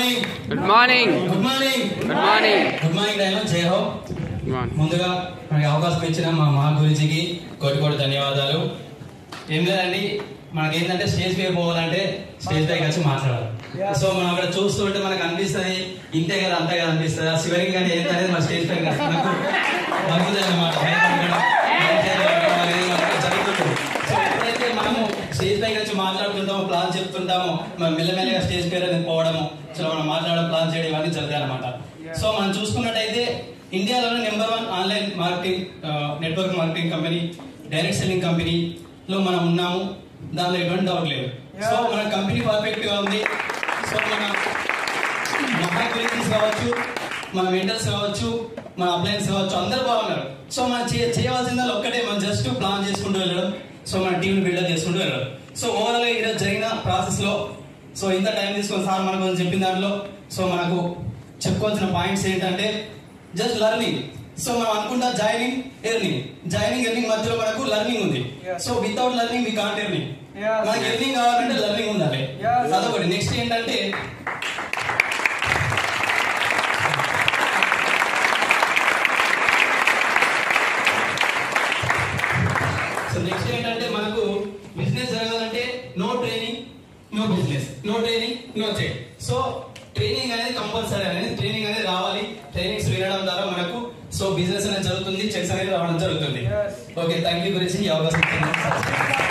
Morning good morning good morning good morning good morning dialogue జై హో good morning ముందుగా మనకి అవకాశం ఇచ్చిన మా మా గురుజీకి కోటి కోటి ధన్యవాదాలు ఏం లేదండి మనకి ఏంటంటే స్టేజ్ పై పోవాలంటే స్టేజ్ పైకి వచ్చి మాట్లాడాలి సో మనం అక్కడ చూస్తుంటే మనకు అనిపిస్తుంది ఇంతే కదా అంతే కదా అనిపిస్తుంది ఆ శివలింగం కానీ ఏంటనేది మన స్టేజ్ పైకి నాకు మగ్గుతుంది అనమాట జరుగుతుంది సో ఎప్పుడైతే మనము స్టేజ్ పైకి వచ్చి మాట్లాడుతుంటామో ప్లాన్ చెప్తుంటామో మనం మెల్లమెల్లగా స్టేజ్ పేరు అనేది పోవడము సో మనం మాట్లాడడం ప్లాన్ చేయడం ఇవన్నీ జరుగుతాయి అనమాట సో మనం చూసుకున్నట్టయితే ఇండియాలోనే number one online marketing network marketing company direct selling కంపెనీలో మనం ఉన్నాము దానిలో ఎటువంటి డౌట్ లేదు సో మన కంపెనీ పర్ఫెక్ట్ గా ఉంది సో మన మహాక్వాలిటీస్ కావచ్చు మన మెంటల్స్ కావచ్చు మన అప్లయన్స్ కావచ్చు అందరు బాగున్నారు సో మనం చే- చేయవలసింది ఒక్కటే మనం జస్ట్ ప్లాన్ చేసుకుంటూ వెళ్ళడం సో మన టీం బిల్డప్ చేసుకుంటూ వెళ్ళడం సో ఓవరాల్ గా ఈరోజు జరిగిన ప్రాసెస్ లో సో ఇంత టైం తీసుకొని సార్ మనకు కొంచెం చెప్పిన దాంట్లో సో మనకు చెప్పుకోవాల్సిన పాయింట్స్ ఏంటంటే జస్ట్ లర్నింగ్ సో మనం అనుకుంటా జాయినింగ్ ఎర్నింగ్ జాయినింగ్ ఎర్నింగ్ మధ్యలో మనకు లర్నింగ్ ఉంది so without learning me can't earning Yes. మనకి ఎర్నింగ్ కావాలంటే లర్నింగ్ ఉండాలి Yes. అదొకటి నెక్స్ట్ ఏంటంటే సో నెక్స్ట్ ఏంటంటే మనకు బిజినెస్ జరగాలంటే no training no business no training no trade so training అనేది కంపల్సరీ అనేది ట్రైనింగ్ అనేది రావాలి ట్రైనింగ్స్ వినడం ద్వారా మనకు సో బిజినెస్ అనేది జరుగుతుంది చెక్స్ అనేది రావడం జరుగుతుంది Yes. ఓకే థ్యాంక్ యూ గురించి ఈ అవకాశం ఇచ్చినందుకు.